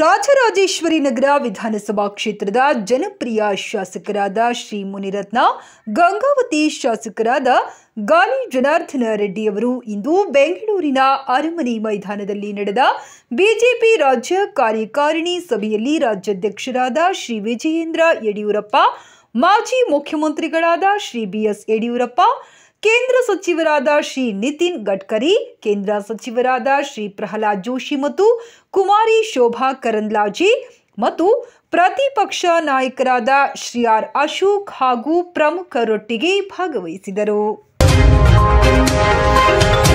ರಾಜರಾಜೇಶ್ವರಿ ನಗರ ವಿಧಾನಸಭಾ ಕ್ಷೇತ್ರದ ಜನಪ್ರಿಯ ಶಾಸಕರಾದ ಶ್ರೀ ಮುನಿರತ್ನ ಗಂಗಾವತಿ ಶಾಸಕರಾದ ಗಾಲಿ ಜನಾರ್ದನ ರೆಡ್ಡಿಯವರು ಇಂದು ಬೆಂಗಳೂರಿನ ಅರಮನೆ ಮೈದಾನದಲ್ಲಿ ನಡೆದ ಬಿಜೆಪಿ ರಾಜ್ಯ ಕಾರ್ಯಕಾರಿಣಿ ಸಭೆಯಲ್ಲಿ ರಾಜ್ಯಾಧ್ಯಕ್ಷರಾದ ಶ್ರೀ ವಿಜಯೇಂದ್ರ ಯಡಿಯೂರಪ್ಪ ಮಾಜಿ ಮುಖ್ಯಮಂತ್ರಿಗಳಾದ ಶ್ರೀ ಬಿಎಸ್ ಯಡಿಯೂರಪ್ಪ ಕೇಂದ್ರ ಸಚಿವರಾದ ಶ್ರೀ ನಿತಿನ್ ಗಡ್ಕರಿ ಕೇಂದ್ರ ಸಚಿವರಾದ ಶ್ರೀ ಪ್ರಹ್ಲಾದ್ ಜೋಶಿ ಮತ್ತು ಕುಮಾರಿ ಶೋಭಾ ಕರಂದ್ಲಾಜೆ ಮತ್ತು ಪ್ರತಿಪಕ್ಷ ನಾಯಕರಾದ ಶ್ರೀ ಆರ್ ಅಶೋಕ್ ಹಾಗೂ ಪ್ರಮುಖರೊಟ್ಟಿಗೆ ಭಾಗವಹಿಸಿದರು